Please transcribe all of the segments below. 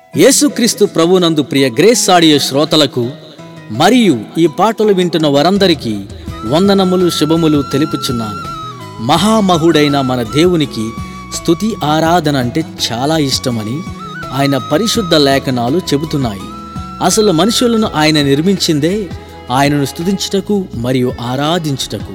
యేసుక్రీస్తు ప్రభునందు ప్రియ grace audio శ్రోతలకు మరియు ఈ పాటలు వింటున్న వారందరికీ వందనములు శుభములు తెలుపుచున్నాను మహామహుడైన మన దేవునికి స్తుతి ఆరాధన అంటే చాలా ఇష్టమని ఆయన పరిశుద్ధ లేఖనాలు చెబుతున్నాయి అసలు మనుషులను ఆయన నిర్మించిందే ఆయనను స్తుతించుటకు మరియు ఆరాధించుటకు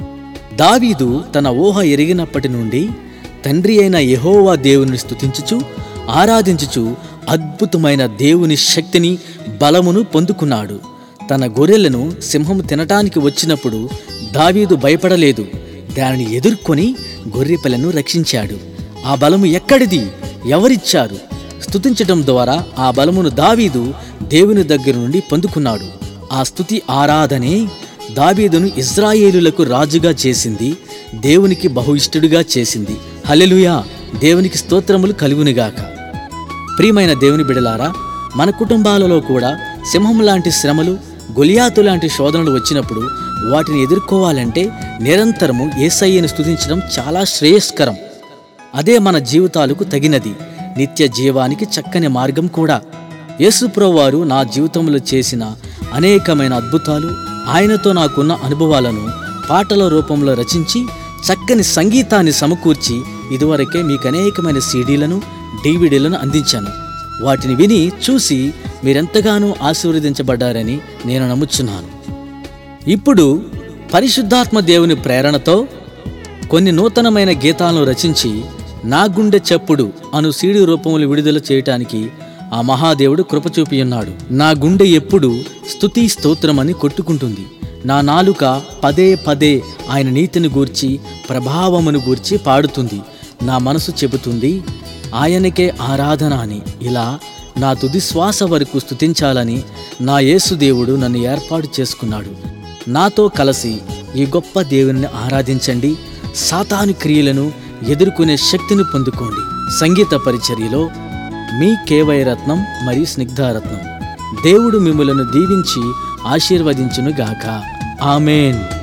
దావీదు తన ఊహ ఎరిగినప్పటి నుండి తండ్రి అయిన యెహోవా దేవుని స్తుతించుచు ఆరాధించుచు అద్భుతమైన దేవుని శక్తిని బలమును పొందుకున్నాడు తన గొర్రెలను సింహము తినటానికి వచ్చినప్పుడు దావీదు భయపడలేదు దానిని ఎదుర్కొని గొర్రెపిల్లను రక్షించాడు ఆ బలము ఎక్కడిది ఎవరిచ్చారు స్తుతించటం ద్వారా ఆ బలమును దావీదు దేవుని దగ్గర నుండి పొందుకున్నాడు ఆ స్తుతి ఆరాధనే దావీదును ఇజ్రాయేలులకు రాజుగా చేసింది దేవునికి బహు ఇష్టడుగా చేసింది హల్లెలూయా దేవునికి స్తోత్రములు కలుగునిగాక ప్రియమైన దేవుని బిడలారా మన కుటుంబాలలో కూడా సింహం లాంటి శ్రమలు గొలియాతు లాంటి శోధనలు వచ్చినప్పుడు వాటిని ఎదుర్కోవాలంటే నిరంతరము ఏసయ్యను స్తుతించడం చాలా శ్రేయస్కరం అదే మన జీవితాలకు తగినది నిత్య జీవానికి చక్కని మార్గం కూడా యేసుప్రభువారు నా జీవితంలో చేసిన అనేకమైన అద్భుతాలు ఆయనతో నాకున్న అనుభవాలను పాటల రూపంలో రచించి చక్కని సంగీతాన్ని సమకూర్చి ఇదివరకే మీకు అనేకమైన సీడీలను డివిడీలను అందించాను వాటిని విని చూసి మీరెంతగానో ఆశీర్వదించబడ్డారని నేను నమ్ముచున్నాను ఇప్పుడు పరిశుద్ధాత్మ దేవుని ప్రేరణతో కొన్ని నూతనమైన గీతాలను రచించి నా గుండె చప్పుడు అను సీడీ రూపంలో విడుదల చేయటానికి ఆ మహాదేవుడు కృప చూపి ఉన్నాడు నా గుండె ఎప్పుడు స్తుతి స్తోత్రమని కొట్టుకుంటుంది నా నాలుక పదే పదే ఆయన నీతిని గూర్చి ప్రభావమును గూర్చి పాడుతుంది నా మనసు చెబుతుంది ఆయనకే ఆరాధన అని ఇలా నా తుది శ్వాస వరకు స్తుతించాలని నా యేసుదేవుడు నన్ను ఏర్పాటు చేసుకున్నాడు నాతో కలిసి ఈ గొప్ప దేవుని ఆరాధించండి సాతాను క్రియలను ఎదుర్కొనే శక్తిని పొందుకోండి సంగీత పరిచర్యలో మీ కేవై రత్నం మరియు స్నిగ్ధారత్నం దేవుడు మిమ్మలను దీవించి ఆశీర్వదించునుగాక ఆమెన్